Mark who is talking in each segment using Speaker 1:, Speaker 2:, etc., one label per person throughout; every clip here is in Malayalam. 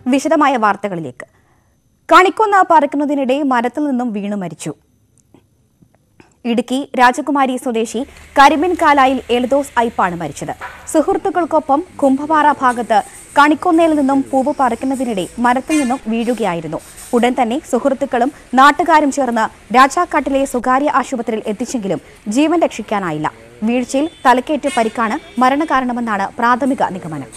Speaker 1: വിശദമായ വാർത്തകളിലേക്ക് കണിക്കൊന്ന പറക്കുന്നതിനിടെ മരത്തിൽ നിന്നും വീണു മരിച്ചു ഇടുക്കി രാജകുമാരി സ്വദേശി കരിമിൻ കാലായിൽ എൽദോസ് ഐപ്പാണ് മരിച്ചത് സുഹൃത്തുക്കൾക്കൊപ്പം കുംഭപാറ ഭാഗത്ത് കണിക്കൊന്നയിൽ നിന്നും പൂവ് പറിക്കുന്നതിനിടെ മരത്തിൽ നിന്നും വീഴുകയായിരുന്നു ഉടൻ തന്നെ സുഹൃത്തുക്കളും നാട്ടുകാരും ചേർന്ന് രാജാക്കാട്ടിലെ സ്വകാര്യ ആശുപത്രിയിൽ എത്തിച്ചെങ്കിലും ജീവൻ രക്ഷിക്കാനായില്ല വീഴ്ചയിൽ തലക്കേറ്റ് പരിക്കാണ് മരണകാരണമെന്നാണ് പ്രാഥമിക നിഗമനം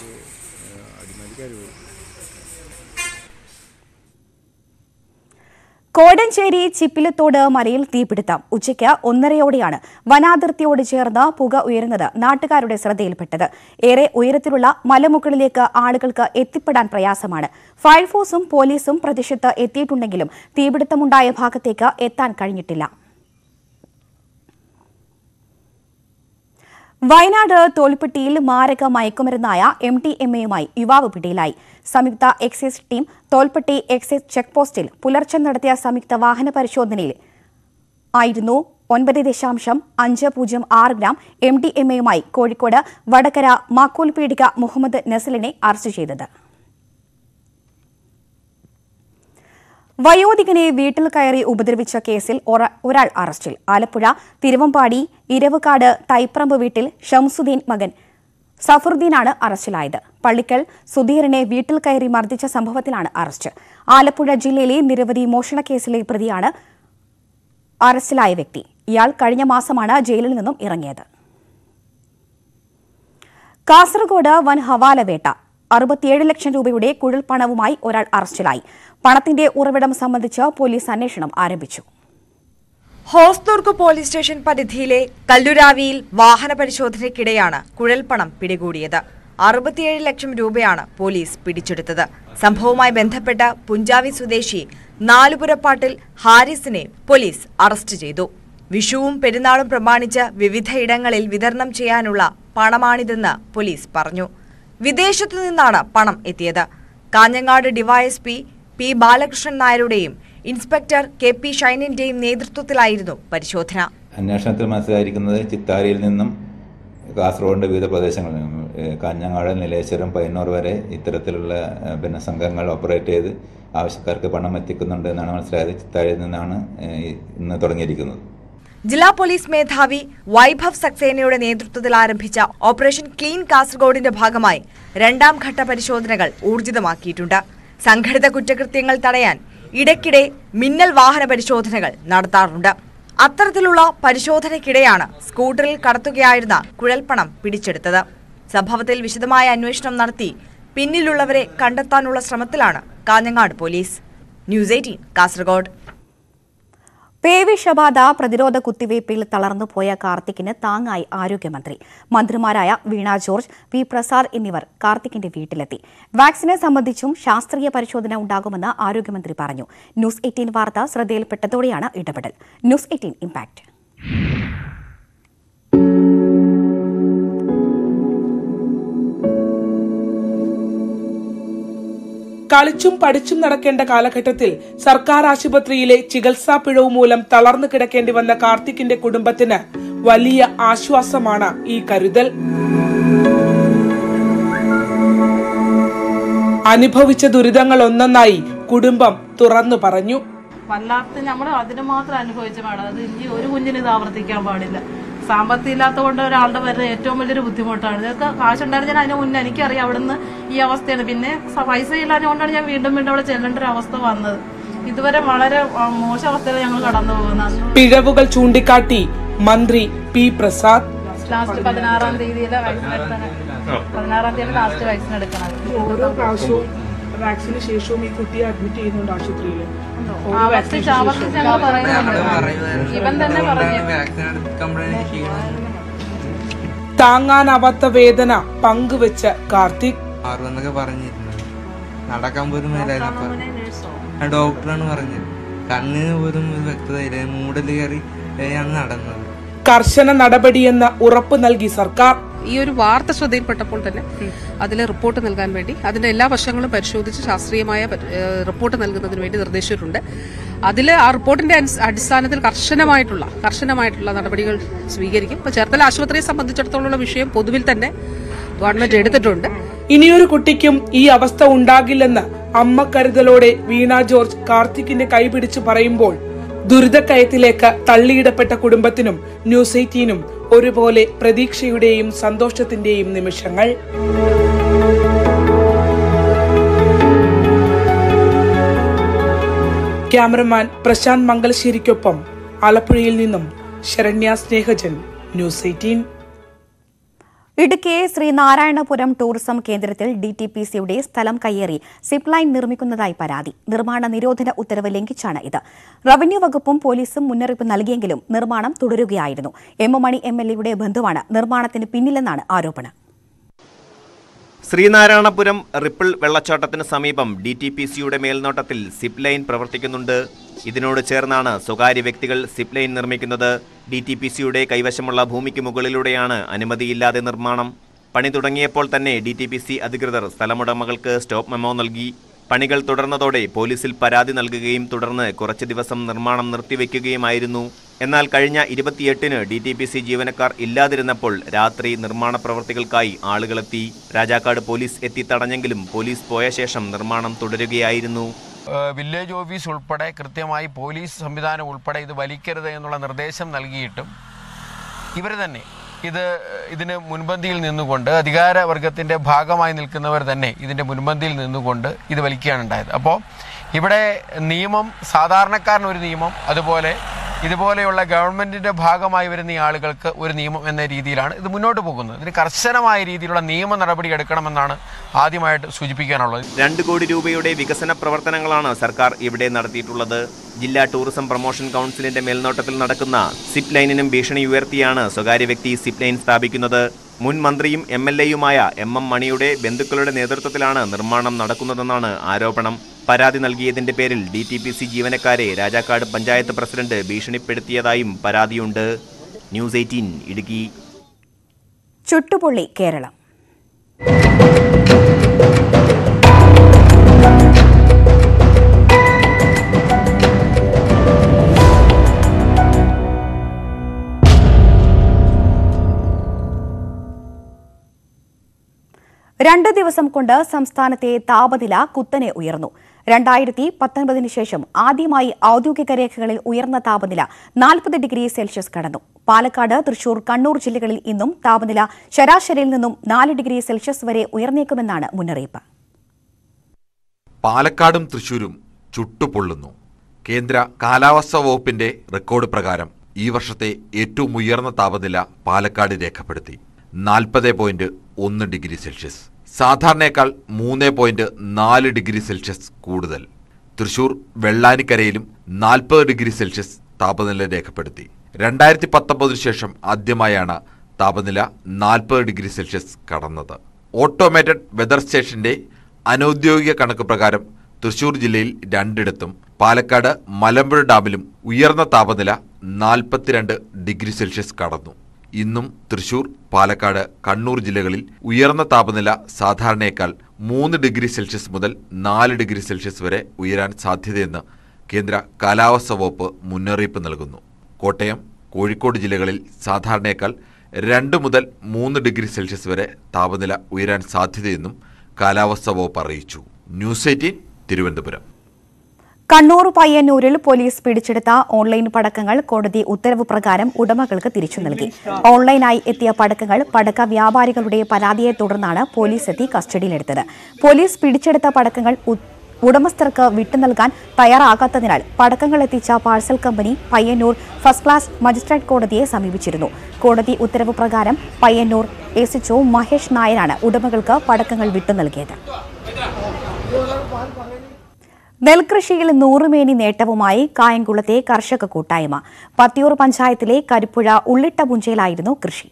Speaker 1: കോടഞ്ചേരി ചിപ്പിലത്തോട് മലയിൽ തീപിടുത്തം ഉച്ചയ്ക്ക് ഒന്നരയോടെയാണ് വനാതിർത്തിയോട് ചേർന്ന് പുക ഉയരുന്നത് നാട്ടുകാരുടെ ശ്രദ്ധയിൽപ്പെട്ടത് ഏറെ ഉയരത്തിലുള്ള മലമുകളിലേക്ക് ആളുകൾക്ക് എത്തിപ്പെടാൻ പ്രയാസമാണ് ഫയർഫോഴ്സും പോലീസും പ്രദേശത്ത് എത്തിയിട്ടുണ്ടെങ്കിലും തീപിടുത്തമുണ്ടായ ഭാഗത്തേക്ക് എത്താൻ കഴിഞ്ഞിട്ടില്ല വയനാട് തോൽപ്പെട്ടിയിൽ മാരക മയക്കുമരുന്നായ എം ടി എം എയുമായി യുവാവ് പിടിയിലായി സംയുക്ത excise team Tholpetty excise check പോസ്റ്റിൽ പുലർച്ചെ നടത്തിയ സംയുക്ത വാഹന പരിശോധനയിൽ ആയിരുന്നു ഒൻപത് ദശാംശം അഞ്ച് പൂജ്യം ആറ് ഗ്രാം എം ഡി എം എയുമായി കോഴിക്കോട് വടകര മാക്കോൽ പീഡിക മുഹമ്മദ് നസലിനെ അറസ്റ്റ് ചെയ്തത് വയോധികനെ വീട്ടിൽ കയറി ഉപദ്രവിച്ച കേസിൽ ഒര- ഒരാൾ അറസ്റ്റിൽ ആലപ്പുഴ തിരുവമ്പാടി ഇരവുകാട് തൈപ്രമ്പ് വീട്ടിൽ ഷംസുദ്ദീൻ മകൻ സഫറുദ്ദീനാണ് അറസ്റ്റിലായത് പള്ളിക്കൽ സുധീറിനെ വീട്ടിൽ കയറി മർദ്ദിച്ച സംഭവത്തിലാണ് അറസ്റ്റ് ആലപ്പുഴ ജില്ലയിലെ നിരവധി മോഷണ കേസിലെ പ്രതിയാണ് അറസ്റ്റിലായ വ്യക്തി ഇയാൾ കഴിഞ്ഞ മാസമാണ് ജയിലിൽ നിന്നും ഇറങ്ങിയത് കാസർഗോഡ് വൻ ഹവാല വേട്ട അറുപത്തിയേഴ് ലക്ഷം രൂപയുടെ കുഴൽപ്പണവുമായി ഒരാൾ അറസ്റ്റിലായി പണത്തിന്റെ ഉറവിടം സംബന്ധിച്ച് പോലീസ് അന്വേഷണം ആരംഭിച്ചു
Speaker 2: ഹോസ്ദുർഗ് പോലീസ് സ്റ്റേഷൻ പരിധിയിലെ കല്ലുരാവിയിൽ വാഹന പരിശോധനയ്ക്കിടെയാണ് കുഴൽപ്പണം പിടികൂടിയത് അറുപത്തിയേഴ് ലക്ഷം രൂപയാണ് പോലീസ് പിടിച്ചെടുത്തത് സംഭവവുമായി ബന്ധപ്പെട്ട പുഞ്ചാവി സ്വദേശി നാലുപുരപ്പാട്ടിൽ ഹാരിസിനെ പോലീസ് അറസ്റ്റ് ചെയ്തു വിഷുവും പെരുന്നാളും പ്രമാണിച്ച് വിവിധയിടങ്ങളിൽ വിതരണം ചെയ്യാനുള്ള പണമാണിതെന്ന് പോലീസ് പറഞ്ഞു വിദേശത്തു നിന്നാണ് പണം എത്തിയത് കാഞ്ഞങ്ങാട് ഡിവൈഎസ്പി പി ബാലകൃഷ്ണൻ നായരുടെയും ഇൻസ്പെക്ടർ കെ പി ഷൈനിന്റെയും നേതൃത്വത്തിലായിരുന്നു പരിശോധന
Speaker 3: അന്വേഷണത്തിൽ മനസ്സിലായിരിക്കുന്നത് ചിത്താരിയിൽ നിന്നും കാസർഗോഡിൻ്റെ വിവിധ പ്രദേശങ്ങളിൽ നിന്നും ഏഹ് കാഞ്ഞങ്ങാട് നീലേശ്വരം പയ്യന്നൂർ വരെ ഇത്തരത്തിലുള്ള ഏഹ് പിന്നെ സംഘങ്ങൾ ഓപ്പറേറ്റ് ചെയ്ത് ആവശ്യക്കാർക്ക് പണം എത്തിക്കുന്നുണ്ട് എന്നാണ് മനസ്സിലായത് ചിത്താരിയിൽ നിന്നാണ് ഏഹ് ഇന്ന് തുടങ്ങിയിരിക്കുന്നത്
Speaker 2: ജില്ലാ പോലീസ് മേധാവി വൈഭവ് സക്സേനയുടെ നേതൃത്വത്തിൽ ആരംഭിച്ച ഓപ്പറേഷൻ ക്ലീൻ കാസർഗോഡിന്റെ ഭാഗമായി രണ്ടാം ഘട്ട പരിശോധനകൾ ഊർജിതമാക്കിയിട്ടുണ്ട് സംഘടിത കുറ്റകൃത്യങ്ങൾ തടയാൻ ഇടയ്ക്കിടെ മിന്നൽ വാഹന പരിശോധനകൾ നടത്താറുണ്ട് അത്തരത്തിലുള്ള പരിശോധനയ്ക്കിടെയാണ് സ്കൂട്ടറിൽ കടത്തുകയായിരുന്ന കുഴൽപ്പണം പിടിച്ചെടുത്തത് സംഭവത്തിൽ വിശദമായ അന്വേഷണം നടത്തി പിന്നിലുള്ളവരെ കണ്ടെത്താനുള്ള ശ്രമത്തിലാണ് Kanhangad police news eighteen Kasaragod
Speaker 1: പേവിഷബാധ പ്രതിരോധ കുത്തിവയ്പിൽ തളർന്നുപോയ കാർത്തിക്കിന് താങ്ങായി ആരോഗ്യമന്ത്രി മന്ത്രിമാരായ വീണ ജോർജ് പി പ്രസാദ് എന്നിവർ കാർത്തിക്കിന്റെ വീട്ടിലെത്തി വാക്സിനെ സംബന്ധിച്ചും ശാസ്ത്രീയ പരിശോധന ഉണ്ടാകുമെന്ന് ആരോഗ്യമന്ത്രി പറഞ്ഞു ന്യൂസ് എയ്റ്റീൻ വാർത്ത ശ്രദ്ധയിൽപ്പെട്ടതോടെയാണ് ഇടപെടൽ ന്യൂസ് എയ്റ്റീൻ ഇമ്പാക്ട്
Speaker 4: കളിച്ചും പഠിച്ചും നടക്കേണ്ട കാലഘട്ടത്തിൽ സർക്കാർ ആശുപത്രിയിലെ ചികിത്സാ പിഴവ് മൂലം തളർന്നു കിടക്കേണ്ടി വന്ന കാർത്തിക്കിന്റെ കുടുംബത്തിന് വലിയ ആശ്വാസമാണ് ഈ കരുതൽ അനുഭവിച്ച ദുരിതങ്ങൾ ഒന്നൊന്നായി കുടുംബം തുറന്നു പറഞ്ഞു
Speaker 5: വല്ലാത്ത നമ്മൾ അതിന് മാത്രം അനുഭവിച്ച പാടാം അത് ഇനി ഒരു കുഞ്ഞിന് ഇത് ആവർത്തിക്കാൻ പാടില്ല സാമ്പത്തികം ഇല്ലാത്തത് കൊണ്ട് ഒരാളുടെ വരുന്ന ഏറ്റവും വലിയൊരു ബുദ്ധിമുട്ടാണ് ഇതൊക്കെ കാശുണ്ടായിരുന്നു ഞാൻ അതിന് മുന്നേ എനിക്കറിയാം അവിടുന്ന് ഈ അവസ്ഥയാണ് പിന്നെ സ- പൈസ ഇല്ലാഞ്ഞുകൊണ്ടാണ് ഞാൻ വീണ്ടും വീണ്ടും അവിടെ ചെല്ലേണ്ട ഒരു അവസ്ഥ വന്നത് ഇതുവരെ വളരെ ആ, മോശം അവസ്ഥയിൽ ഞങ്ങൾ കടന്നു പോകുന്നത്
Speaker 4: പിഴവുകൾ ചൂണ്ടിക്കാട്ടി മന്ത്രി പി പ്രസാദ്
Speaker 5: ലാസ്റ്റ് പതിനാറാം തീയതിയിലെ വാക്സിൻ എടുക്കാൻ പതിനാറാം തീയതി ലാസ്റ്റ് വാക്സിൻ എടുക്കണം
Speaker 4: ഓരോ പ്രാവശ്യവും വാക്സിന് ശേഷവും ഈ കുട്ടിയെ അഡ്മിറ്റ് ചെയ്യുന്നുണ്ട് ആശുപത്രിയിൽ
Speaker 5: ആവർത്തിച്ച് ആവർത്തിച്ച് ഞങ്ങൾ പറയുന്നുണ്ട് ഇവൻ തന്നെ പറഞ്ഞു
Speaker 4: താങ്ങാനാവാത്ത വേദന പങ്കുവെച്ച കാർത്തിക്
Speaker 6: ആറുവെന്നൊക്കെ പറഞ്ഞിരുന്നു നടക്കാൻ പോലും മേലായിരുന്നു ആ ഡോക്ടറാണ് പറഞ്ഞത് കണ്ണിന് പോലും ഒരു വ്യക്തതയില്ല മൂടൽ കയറി ആണ് നടന്നത്
Speaker 4: കർശന നടപടിയെന്ന് ഉറപ്പ് നൽകി സർക്കാർ
Speaker 7: ഈ ഒരു വാർത്ത ശ്രദ്ധയിൽപ്പെട്ടപ്പോൾ തന്നെ അതിൽ റിപ്പോർട്ട് നൽകാൻ വേണ്ടി അതിന്റെ എല്ലാ വശങ്ങളും പരിശോധിച്ച് ശാസ്ത്രീയമായ പരി- ഏഹ് റിപ്പോർട്ട് നൽകുന്നതിന് വേണ്ടി നിർദ്ദേശിച്ചിട്ടുണ്ട് അതിൽ ആ റിപ്പോർട്ടിന്റെ അടിസ്- അടിസ്ഥാനത്തിൽ കർശനമായിട്ടുള്ള കർശനമായിട്ടുള്ള നടപടികൾ സ്വീകരിക്കും ഇപ്പോൾ ചേർത്തല ആശുപത്രിയെ സംബന്ധിച്ചിടത്തോളമുള്ള വിഷയം പൊതുവിൽ തന്നെ ഗവൺമെന്റ് എടുത്തിട്ടുണ്ട്
Speaker 4: ഇനിയൊരു കുട്ടിക്കും ഈ അവസ്ഥ ഉണ്ടാകില്ലെന്ന് അമ്മ കരുതലോടെ വീണ ജോർജ് കാർത്തിക്കിന്റെ കൈപിടിച്ച് പറയുമ്പോൾ ദുരിതക്കയത്തിലേക്ക് തള്ളിയിടപ്പെട്ട കുടുംബത്തിനും ന്യൂസ് എയ്റ്റീനും ഒരുപോലെ പ്രതീക്ഷയുടെയും സന്തോഷത്തിന്റെയും നിമിഷങ്ങൾ ക്യാമറമാൻ പ്രശാന്ത് മംഗലശ്ശേരിക്കൊപ്പം ആലപ്പുഴയിൽ നിന്നും Saranya Snehajan news eighteen
Speaker 1: Idukki Sreenarayanapuram tourism കേന്ദ്രത്തിൽ ഡി ടി പി സിയുടെ സ്ഥലം കയ്യേറി സിപ്പ് ലൈൻ നിർമ്മിക്കുന്നതായി പരാതി നിർമ്മാണ നിരോധന ഉത്തരവ് ലംഘിച്ചാണ് ഇത് റവന്യൂ വകുപ്പും പോലീസും മുന്നറിയിപ്പ് നൽകിയെങ്കിലും നിർമ്മാണം തുടരുകയായിരുന്നു M M Mani M L എയുടെ ബന്ധുവാണ് നിർമ്മാണത്തിന് പിന്നിലെന്നാണ് ആരോപണം
Speaker 8: ശ്രീനാരായണപുരം റിപ്പിൾ വെള്ളച്ചാട്ടത്തിന് സമീപം ഡി ടി പി സിയുടെ മേൽനോട്ടത്തിൽ സിപ്പ് ലൈൻ പ്രവർത്തിക്കുന്നുണ്ട് ഇതിനോട് ചേർന്നാണ് സ്വകാര്യ വ്യക്തികൾ സിപ്പ് ലൈൻ നിർമ്മിക്കുന്നത് ഡി ടി പി സിയുടെ കൈവശമുള്ള ഭൂമിക്ക് മുകളിലൂടെയാണ് അനുമതിയില്ലാതെ നിർമ്മാണം പണി തുടങ്ങിയപ്പോൾ തന്നെ ഡി ടി പി സി അധികൃതർ സ്ഥലമുടമകൾക്ക് സ്റ്റോപ്പ് മെമ്മോ നൽകി പണികൾ തുടർന്നതോടെ പോലീസിൽ പരാതി നൽകുകയും തുടർന്ന് കുറച്ച് ദിവസം നിർമ്മാണം നിർത്തിവെക്കുകയുമായിരുന്നു എന്നാൽ കഴിഞ്ഞ ഇരുപത്തിയെട്ടിന് ഡി ടി പി സി ജീവനക്കാർ ഇല്ലാതിരുന്നപ്പോൾ രാത്രി നിർമ്മാണ പ്രവൃത്തികൾക്കായി ആളുകളെത്തി രാജാക്കാട് പോലീസ് എത്തി തടഞ്ഞെങ്കിലും പോലീസ് പോയ ശേഷം നിർമ്മാണം തുടരുകയായിരുന്നു
Speaker 9: ഏഹ് വില്ലേജ് ഓഫീസ് ഉൾപ്പെടെ കൃത്യമായി പോലീസ് സംവിധാനം ഉൾപ്പെടെ ഇത് വലിക്കരുത് എന്നുള്ള നിർദ്ദേശം നൽകിയിട്ടും ഇവർ തന്നെ ഇത് ഇതിന് മുൻപന്തിയിൽ നിന്നുകൊണ്ട് അധികാരവർഗത്തിൻ്റെ ഭാഗമായി നിൽക്കുന്നവർ തന്നെ ഇതിൻ്റെ മുൻപന്തിയിൽ നിന്നുകൊണ്ട് ഇത് വലിക്കുകയാണ് ഉണ്ടായത് അപ്പോൾ ഇവിടെ നിയമം സാധാരണക്കാരനൊരു നിയമം അതുപോലെ ഇതുപോലെയുള്ള ഗവൺമെൻറ്റിൻ്റെ ഭാഗമായി വരുന്ന ഈ ആളുകൾക്ക് ഒരു നിയമം എന്ന രീതിയിലാണ് ഇത് മുന്നോട്ട് പോകുന്നത് ഇതിന് കർശനമായ രീതിയിലുള്ള നിയമ നടപടി എടുക്കണമെന്നാണ് ആദ്യമായിട്ട് സൂചിപ്പിക്കാനുള്ളത്
Speaker 8: രണ്ട് കോടി രൂപയുടെ വികസന പ്രവർത്തനങ്ങളാണ് സർക്കാർ ഇവിടെ നടത്തിയിട്ടുള്ളത് ജില്ലാ ടൂറിസം പ്രൊമോഷൻ കൗൺസിലിന്റെ മേൽനോട്ടത്തിൽ നടക്കുന്ന സിപ്പ് ലൈനിനും ഭീഷണി ഉയർത്തിയാണ് സ്വകാര്യ വ്യക്തി സിപ്പ് ലൈൻ സ്ഥാപിക്കുന്നത് മുൻ മന്ത്രിയും എം എൽ എയുമായ എം എം മണിയുടെ ബന്ധുക്കളുടെ നേതൃത്വത്തിലാണ് നിർമ്മാണം നടക്കുന്നതെന്നാണ് ആരോപണം പരാതി നൽകിയതിന്റെ പേരിൽ ഡി ടി പി സി ജീവനക്കാരെ രാജാക്കാട് പഞ്ചായത്ത് പ്രസിഡന്റ് ഭീഷണിപ്പെടുത്തിയതായും പരാതിയുണ്ട് ന്യൂസ് എയ്റ്റീൻ ഇടുക്കി
Speaker 1: ചുട്ടുപൊള്ളി കേരളം രണ്ട് ദിവസം കൊണ്ട് സംസ്ഥാനത്തെ താപനില കുത്തനെ ഉയർന്നു രണ്ടായിരത്തി പത്തൊൻപതിന് ശേഷം ആദ്യമായി ഔദ്യോഗിക രേഖകളിൽ ഉയർന്ന താപനില നാൽപ്പത് ഡിഗ്രി സെൽഷ്യസ് കടന്നു പാലക്കാട് തൃശൂർ കണ്ണൂർ ജില്ലകളിൽ ഇന്നും താപനില ശരാശരിയിൽ നിന്നും നാല് ഡിഗ്രി സെൽഷ്യസ് വരെ ഉയർന്നേക്കുമെന്നാണ് മുന്നറിയിപ്പ്
Speaker 10: പാലക്കാടും തൃശൂരും ചുട്ടുപൊള്ളുന്നു കേന്ദ്ര കാലാവസ്ഥാ വകുപ്പിന്റെ റെക്കോർഡ് പ്രകാരം ഈ വർഷത്തെ ഏറ്റവും ഉയർന്ന താപനില പാലക്കാട് രേഖപ്പെടുത്തി നാൽപ്പത് പോയിന്റ് ഒന്ന് ഡിഗ്രി സെൽഷ്യസ് സാധാരണയേക്കാൾ മൂന്ന് പോയിന്റ് നാല് ഡിഗ്രി സെൽഷ്യസ് കൂടുതൽ തൃശൂർ വെള്ളാനിക്കരയിലും നാൽപ്പത് ഡിഗ്രി സെൽഷ്യസ് താപനില രേഖപ്പെടുത്തി രണ്ടായിരത്തി പത്തൊമ്പതിനു ശേഷം ആദ്യമായാണ് താപനില നാൽപ്പത് ഡിഗ്രി സെൽഷ്യസ് കടന്നത് ഓട്ടോമേറ്റഡ് വെതർ സ്റ്റേഷന്റെ അനൌദ്യോഗിക കണക്ക് പ്രകാരം തൃശൂർ ജില്ലയിൽ രണ്ടിടത്തും പാലക്കാട് മലമ്പുഴ ഡാമിലും ഉയർന്ന താപനില നാൽപ്പത്തിരണ്ട് ഡിഗ്രി സെൽഷ്യസ് കടന്നു ഇന്നും തൃശൂർ പാലക്കാട് കണ്ണൂർ ജില്ലകളിൽ ഉയർന്ന താപനില സാധാരണയേക്കാൾ മൂന്ന് ഡിഗ്രി സെൽഷ്യസ് മുതൽ നാല് ഡിഗ്രി സെൽഷ്യസ് വരെ ഉയരാൻ സാധ്യതയെന്ന് കേന്ദ്ര കാലാവസ്ഥാ വകുപ്പ് മുന്നറിയിപ്പ് നൽകുന്നു കോട്ടയം കോഴിക്കോട് ജില്ലകളിൽ സാധാരണയേക്കാൾ രണ്ട് മുതൽ മൂന്ന് ഡിഗ്രി സെൽഷ്യസ് വരെ താപനില ഉയരാൻ സാധ്യതയെന്നും കാലാവസ്ഥാ വകുപ്പ് അറിയിച്ചു ന്യൂസ് എയ്റ്റീൻ തിരുവനന്തപുരം
Speaker 1: കണ്ണൂർ പയ്യന്നൂരിൽ പോലീസ് പിടിച്ചെടുത്ത ഓൺലൈൻ പടക്കങ്ങൾ കോടതി ഉത്തരവ് പ്രകാരം ഉടമകൾക്ക് തിരിച്ചു നൽകി ഓൺലൈനായി എത്തിയ പടക്കങ്ങൾ പടക്ക വ്യാപാരികളുടെ പരാതിയെ തുടർന്നാണ് പോലീസ് എത്തി കസ്റ്റഡിയിലെടുത്തത് പോലീസ് പിടിച്ചെടുത്ത പടക്കങ്ങൾ ഉ- ഉടമസ്ഥർക്ക് വിട്ടുനൽകാൻ തയ്യാറാകാത്തതിനാൽ പടക്കങ്ങൾ എത്തിച്ച parcel company Payyanur first class magistrate കോടതിയെ സമീപിച്ചിരുന്നു കോടതി ഉത്തരവ് പ്രകാരം പയ്യന്നൂർ എസിഒ മഹേഷ് നായരാണ് ഉടമകൾക്ക് പടക്കങ്ങൾ വിട്ടുനൽകിയത് നെൽകൃഷിയിൽ നൂറുമേനി നേട്ടവുമായി കായംകുളത്തെ കർഷക കൂട്ടായ്മ പത്തിയൂർ പഞ്ചായത്തിലെ കരിപ്പുഴ ഉള്ളിട്ടപുഞ്ചയിലായിരുന്നു കൃഷി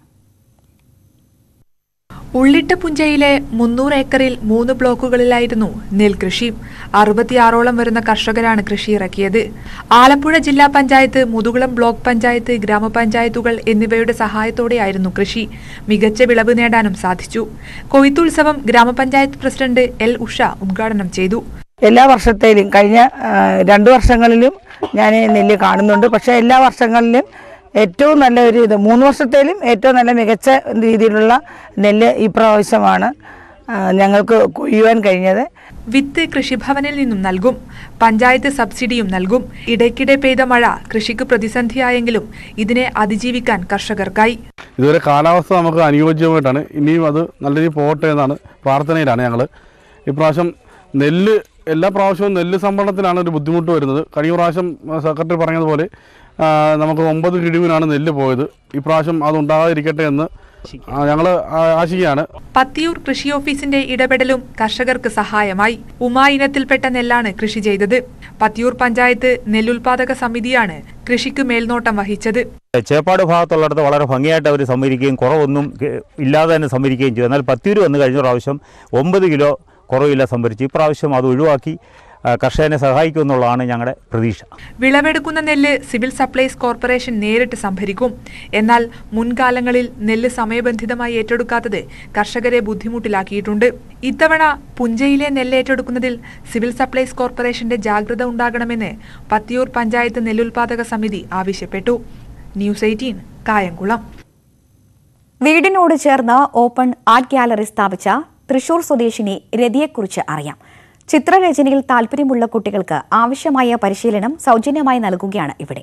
Speaker 11: ഉള്ളിട്ട പുഞ്ചയിലെ മുന്നൂറ് ഏക്കറിൽ മൂന്ന് ബ്ലോക്കുകളിലായിരുന്നു നെൽകൃഷി അറുപത്തിയാറോളം വരുന്ന കർഷകരാണ് കൃഷി ഇറക്കിയത് ആലപ്പുഴ ജില്ലാ പഞ്ചായത്ത് മുതുകുളം ബ്ലോക്ക് പഞ്ചായത്ത് ഗ്രാമപഞ്ചായത്തുകൾ എന്നിവയുടെ സഹായത്തോടെയായിരുന്നു കൃഷി മികച്ച വിളവ് നേടാനും സാധിച്ചു കൊയ്ത്തുത്സവം ഗ്രാമപഞ്ചായത്ത് പ്രസിഡന്റ് എൽ ഉഷ ഉദ്ഘാടനം ചെയ്തു
Speaker 12: എല്ലാ വർഷത്തേലും കഴിഞ്ഞ ആ, രണ്ട് വർഷങ്ങളിലും ഞാൻ നെല്ല് കാണുന്നുണ്ട് പക്ഷേ എല്ലാ വർഷങ്ങളിലും ഏറ്റവും നല്ല ഒരു ഇത് മൂന്ന് വർഷത്തേലും ഏറ്റവും നല്ല മികച്ച രീതിയിലുള്ള നെല്ല് ഈ പ്രാവശ്യമാണ് ആ, ഞങ്ങൾക്ക് കൊയ്യുവാൻ കഴിഞ്ഞത്
Speaker 11: വിത്ത് കൃഷിഭവനിൽ നിന്നും നൽകും പഞ്ചായത്ത് സബ്സിഡിയും നൽകും ഇടയ്ക്കിടെ പെയ്ത മഴ കൃഷിക്ക് പ്രതിസന്ധിയായെങ്കിലും ഇതിനെ അതിജീവിക്കാൻ കർഷകർക്കായി
Speaker 13: ഇതുവരെ കാലാവസ്ഥ നമുക്ക് അനുയോജ്യമായിട്ടാണ് ഇനിയും അത് നല്ല രീതിയിൽ പോകട്ടെ എന്നാണ് പ്രാർത്ഥനയിലാണ് ഞങ്ങൾ ഇപ്രാവശ്യം നെല്ല് എല്ലാ പ്രാവശ്യവും നെല്ല് സംഭരണത്തിലാണ് ഒരു ബുദ്ധിമുട്ട് വരുന്നത് കഴിഞ്ഞ പ്രാവശ്യം ആ, സെക്രട്ടറി പറഞ്ഞതുപോലെ ആ, നമുക്ക് ഒമ്പത് കിഴിവിനാണ് നെല്ല് പോയത് ഇപ്രാവശ്യം അത് ഉണ്ടാകാതിരിക്കട്ടെ എന്ന് ഞങ്ങൾ ആശിക്കുകയാണ്
Speaker 11: പത്തിയൂർ കൃഷി ഓഫീസിന്റെ ഇടപെടലും കർഷകർക്ക് സഹായമായി ഉമാ ഇനത്തിൽപ്പെട്ട നെല്ലാണ് കൃഷി ചെയ്തത് പത്തിയൂർ പഞ്ചായത്ത് നെല്ലുൽപാദക സമിതിയാണ് കൃഷിക്ക് മേൽനോട്ടം വഹിച്ചത്
Speaker 14: ചേപ്പാട് ഭാഗത്തുള്ളിടത്ത് വളരെ ഭംഗിയായിട്ട് അവർ സംഭരിക്കുകയും കുറവൊന്നും കെ- ഇല്ലാതെ തന്നെ സംഭരിക്കുകയും ചെയ്തു എന്നാൽ പത്തിയൂർ വന്ന് കഴിഞ്ഞ പ്രാവശ്യം ഒമ്പത് കിലോ കുറവില്ല സംഭരിച്ചു ഇപ്രാവശ്യം അത് ഒഴിവാക്കി ആ, കർഷകനെ സഹായിക്കുമെന്നുള്ളതാണ് ഞങ്ങളുടെ പ്രതീക്ഷ
Speaker 11: വിളവെടുക്കുന്ന നെല്ല് സിവിൽ സപ്ലൈസ് കോർപ്പറേഷൻ നേരിട്ട് സംഭരിക്കും എന്നാൽ മുൻകാലങ്ങളിൽ നെല്ല് സമയബന്ധിതമായി ഏറ്റെടുക്കാത്തത് കർഷകരെ ബുദ്ധിമുട്ടിലാക്കിയിട്ടുണ്ട് ഇത്തവണ പുഞ്ചയിലെ നെല്ല് ഏറ്റെടുക്കുന്നതിൽ സിവിൽ സപ്ലൈസ് കോർപ്പറേഷന്റെ ജാഗ്രത ഉണ്ടാകണമെന്ന് പത്തിയൂർ പഞ്ചായത്ത് നെല്ലുൽപാദക സമിതി ആവശ്യപ്പെട്ടു ന്യൂസ് എയ്റ്റീൻ കായംകുളം
Speaker 1: വീടിനോട് ചേർന്ന് ഓപ്പൺ ആർട്ട് ഗാലറി സ്ഥാപിച്ച തൃശൂർ സ്വദേശിനി രതിയെക്കുറിച്ച് അറിയാം ചിത്രരചനയിൽ താല്പര്യമുള്ള കുട്ടികൾക്ക് ആവശ്യമായ പരിശീലനം സൗജന്യമായി നൽകുകയാണ് ഇവിടെ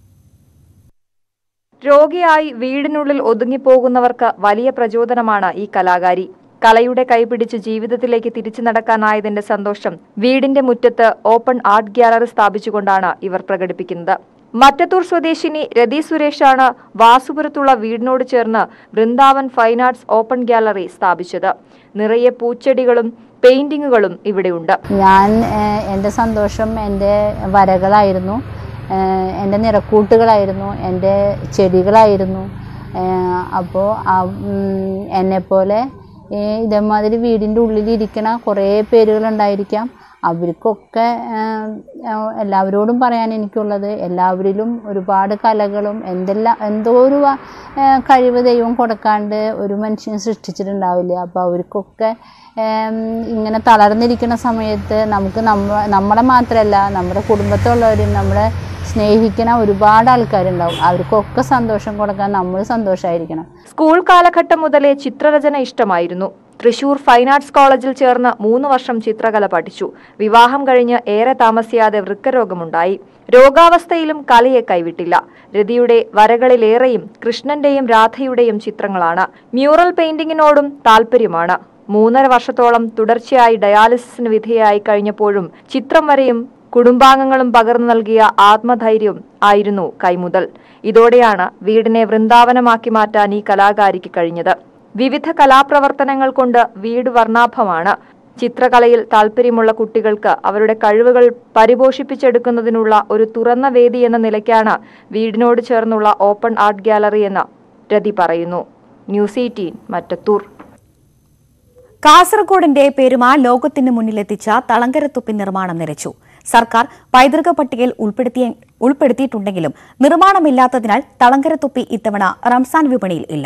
Speaker 15: രോഗിയായി വീടിനുള്ളിൽ ഒതുങ്ങിപ്പോകുന്നവർക്ക് വലിയ പ്രചോദനമാണ് ഈ കലാകാരി കലയുടെ കൈപിടിച്ച് ജീവിതത്തിലേക്ക് തിരിച്ചു നടക്കാനായതിന്റെ സന്തോഷം വീടിന്റെ മുറ്റത്ത് ഓപ്പൺ ആർട്ട് ഗ്യാലറി സ്ഥാപിച്ചുകൊണ്ടാണ് ഇവർ പ്രകടിപ്പിക്കുന്നത് മറ്റത്തൂർ സ്വദേശിനി രതി സുരേഷാണ് വാസുപുരത്തുള്ള വീടിനോട് ചേർന്ന് Vrindavan fine arts open gallery സ്ഥാപിച്ചത് നിറയെ പൂച്ചെടികളും പെയിന്റിങ്ങുകളും ഇവിടെയുണ്ട്
Speaker 16: ഞാൻ ഏഹ്, എൻ്റെ സന്തോഷം എൻ്റെ വരകളായിരുന്നു ഏഹ്, എൻ്റെ നിറക്കൂട്ടുകളായിരുന്നു എൻ്റെ ചെടികളായിരുന്നു അപ്പോൾ എന്നെപ്പോലെ ഈ ഇതേമാതിരി വീടിൻ്റെ ഉള്ളിലിരിക്കണ കുറേ പേരുകളുണ്ടായിരിക്കാം അവർക്കൊക്കെ ഏഹ്, ഏഹ്, എല്ലാവരോടും പറയാൻ എനിക്കുള്ളത് എല്ലാവരിലും ഒരുപാട് കലകളും എന്തെല്ലാം എന്തോ ഒരു വ- ഏഹ്, കഴിവ് ദൈവം കൊടുക്കാണ്ട് ഒരു മനുഷ്യനെ സൃഷ്ടിച്ചിട്ടുണ്ടാവില്ല അപ്പോൾ അവർക്കൊക്കെ ഏം, ഇങ്ങനെ തളർന്നിരിക്കുന്ന സമയത്ത് നമുക്ക് നമ്മ നമ്മളെ മാത്രമല്ല നമ്മുടെ കുടുംബത്തുള്ളവരും നമ്മളെ സ്നേഹിക്കുന്ന ഒരുപാട് ആൾക്കാരുണ്ടാവും അവർക്കൊക്കെ സന്തോഷം കൊടുക്കാൻ നമ്മൾ സന്തോഷമായിരിക്കണം
Speaker 15: സ്കൂൾ കാലഘട്ടം മുതലേ ചിത്രരചന ഇഷ്ടമായിരുന്നു തൃശൂർ ഫൈൻ ആർട്സ് കോളേജിൽ ചേർന്ന് മൂന്ന് വർഷം ചിത്രകല പഠിച്ചു വിവാഹം കഴിഞ്ഞ് ഏറെ താമസിയാതെ വൃക്കരോഗമുണ്ടായി രോഗാവസ്ഥയിലും കലയെ കൈവിട്ടില്ല രതിയുടെ വരകളിലേറെയും കൃഷ്ണന്റെയും രാധയുടെയും ചിത്രങ്ങളാണ് മ്യൂറൽ പെയിന്റിങ്ങിനോടും താല്പര്യമാണ് മൂന്നര വർഷത്തോളം തുടർച്ചയായി ഡയാലിസിസിന് വിധേയായി കഴിഞ്ഞപ്പോഴും ചിത്രം വരെയും കുടുംബാംഗങ്ങളും പകർന്നു നൽകിയ ആത്മധൈര്യം ആയിരുന്നു കൈമുതൽ ഇതോടെയാണ് വീടിനെ വൃന്ദാവനമാക്കി മാറ്റാൻ ഈ കലാകാരിക്ക് കഴിഞ്ഞത് വിവിധ കലാപ്രവർത്തനങ്ങൾ കൊണ്ട് വീട് വർണ്ണാഭമാണ് ചിത്രകലയിൽ താല്പര്യമുള്ള കുട്ടികൾക്ക് അവരുടെ കഴിവുകൾ പരിപോഷിപ്പിച്ചെടുക്കുന്നതിനുള്ള ഒരു തുറന്ന വേദി എന്ന നിലയ്ക്കാണ് വീടിനോട് ചേർന്നുള്ള ഓപ്പൺ ആർട്ട് ഗാലറി എന്ന് രതി പറയുന്നു ന്യൂസ് എയ്റ്റീൻ മറ്റത്തൂർ
Speaker 1: കാസർഗോഡിന്റെ പെരുമ ലോകത്തിന് മുന്നിലെത്തിച്ച തളങ്കരത്തുപ്പി നിർമ്മാണം നിലച്ചു സർക്കാർ പൈതൃക പട്ടികയിൽ ഉൾപ്പെടുത്തിയ ഉൾപ്പെടുത്തിയിട്ടുണ്ടെങ്കിലും നിർമ്മാണമില്ലാത്തതിനാൽ തളങ്കരത്തുപ്പി ഇത്തവണ റംസാൻ വിപണിയിൽ ഇല്ല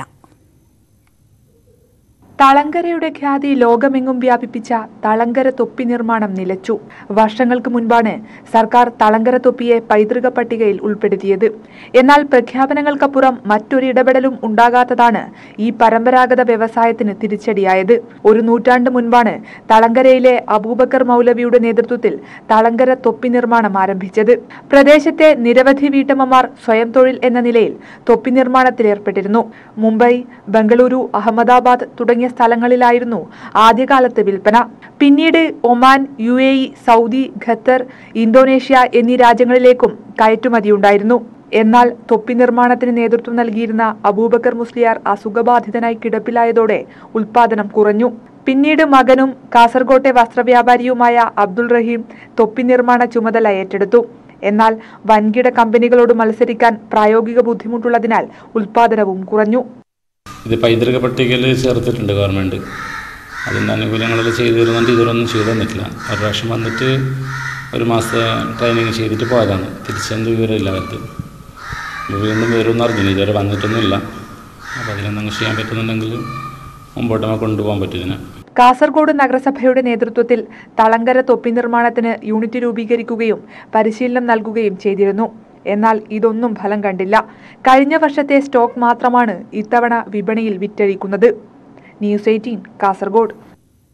Speaker 11: തളങ്കരയുടെ ഖ്യാതി ലോകമെങ്ങും വ്യാപിപ്പിച്ച തളങ്കര തൊപ്പി നിർമ്മാണം നിലച്ചു വർഷങ്ങൾക്ക് മുൻപാണ് സർക്കാർ തളങ്കര തൊപ്പിയെ പൈതൃക പട്ടികയിൽ ഉൾപ്പെടുത്തിയത് എന്നാൽ പ്രഖ്യാപനങ്ങൾക്കപ്പുറം മറ്റൊരു ഇടപെടലും ഉണ്ടാകാത്തതാണ് ഈ പരമ്പരാഗത വ്യവസായത്തിന് തിരിച്ചടിയായത് ഒരു നൂറ്റാണ്ട് മുൻപാണ് തളങ്കരയിലെ അബൂബക്കർ മൗലവിയുടെ നേതൃത്വത്തിൽ തളങ്കര തൊപ്പി നിർമ്മാണം ആരംഭിച്ചത് പ്രദേശത്തെ നിരവധി വീട്ടമ്മമാർ സ്വയം തൊഴിൽ എന്ന നിലയിൽ തൊപ്പി നിർമ്മാണത്തിൽ ഏർപ്പെട്ടിരുന്നു മുംബൈ ബംഗളൂരു അഹമ്മദാബാദ് തുടങ്ങിയ സ്ഥലങ്ങളിലായിരുന്നു ആദ്യകാലത്ത് വിൽപ്പന പിന്നീട് Oman U A E Saudi Qatar Indonesia എന്നീ രാജ്യങ്ങളിലേക്കും കയറ്റുമതിയുണ്ടായിരുന്നു എന്നാൽ തൊപ്പി നിർമ്മാണത്തിന് നേതൃത്വം നൽകിയിരുന്ന അബൂബക്കർ മുസ്ലിയാർ അസുഖബാധിതനായി കിടപ്പിലായതോടെ ഉൽപാദനം കുറഞ്ഞു പിന്നീട് മകനും കാസർകോട്ടെ വസ്ത്രവ്യാപാരിയുമായ അബ്ദുൾ റഹീം തൊപ്പി നിർമ്മാണ ചുമതല ഏറ്റെടുത്തു എന്നാൽ വൻകിട കമ്പനികളോട് മത്സരിക്കാൻ പ്രായോഗിക ബുദ്ധിമുട്ടുള്ളതിനാൽ ഉൽപാദനവും കുറഞ്ഞു
Speaker 17: ഇത് പൈതൃക പട്ടികയിൽ ചേർത്തിട്ടുണ്ട് ഗവൺമെൻറ് അതിൻ്റെ ആനുകൂല്യങ്ങളിൽ ചെയ്തു തരുന്നുണ്ട് ഇതുവരൊന്നും ചെയ്തു തന്നിട്ടില്ല ഒരു പ്രാവശ്യം വന്നിട്ട് ഒരു മാസത്തെ ട്രെയിനിങ് ചെയ്തിട്ട് പോയതാണ് തിരിച്ചെന്ത് വിവരമില്ല അവർക്ക് അപ്പോൾ വീണ്ടും വരുമെന്ന് അറിഞ്ഞില്ല ഇതുവരെ വന്നിട്ടൊന്നുമില്ല അപ്പോൾ അതിലെന്തെങ്കിലും ചെയ്യാൻ പറ്റുന്നുണ്ടെങ്കിൽ മുമ്പോട്ട് നമുക്ക് കൊണ്ടുപോകാൻ പറ്റും ഇതിനെ
Speaker 11: കാസർഗോഡ് നഗരസഭയുടെ നേതൃത്വത്തിൽ തളങ്കര തൊപ്പി നിർമ്മാണത്തിന് യൂണിറ്റ് രൂപീകരിക്കുകയും പരിശീലനം നൽകുകയും ചെയ്തിരുന്നു എന്നാൽ ഇതൊന്നും ഫലം കണ്ടില്ല കഴിഞ്ഞ വർഷത്തെ സ്റ്റോക്ക് മാത്രമാണ് ഇത്തവണ വിപണിയിൽ വിറ്റഴിക്കുന്നത് ന്യൂസ് എയ്റ്റീൻ കാസർഗോഡ്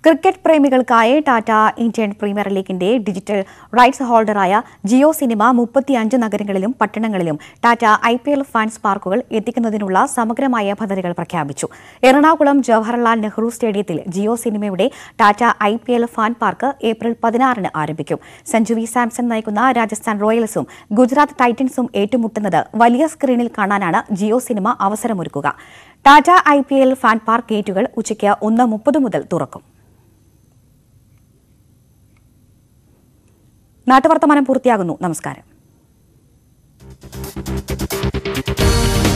Speaker 1: ക്രിക്കറ്റ് പ്രേമികൾക്കായി ടാറ്റ ഇന്ത്യൻ പ്രീമിയർ ലീഗിന്റെ ഡിജിറ്റൽ റൈറ്റ്സ് ഹോൾഡറായ ജിയോ സിനിമ മുപ്പത്തിയഞ്ച് നഗരങ്ങളിലും പട്ടണങ്ങളിലും Tata I P L fans പാർക്കുകൾ എത്തിക്കുന്നതിനുള്ള സമഗ്രമായ പദ്ധതികൾ പ്രഖ്യാപിച്ചു എറണാകുളം ജവഹർലാൽ നെഹ്റു സ്റ്റേഡിയത്തിൽ ജിയോ സിനിമയുടെ Tata I P L fan park April പതിനാറിന് ആരംഭിക്കും സഞ്ജു വി സാംസൺ നയിക്കുന്ന രാജസ്ഥാൻ റോയൽസും ഗുജറാത്ത് ടൈറ്റൻസും ഏറ്റുമുട്ടുന്നത് വലിയ സ്ക്രീനിൽ കാണാനാണ് ജിയോ സിനിമ അവസരമൊരുക്കുക Tata I P L fan park ഗേറ്റുകൾ ഉച്ചയ്ക്ക് ഒന്ന് മുപ്പത് മുതൽ തുറക്കും നാട്ടുവർത്തമാനം പൂർത്തിയാകുന്നു നമസ്കാരം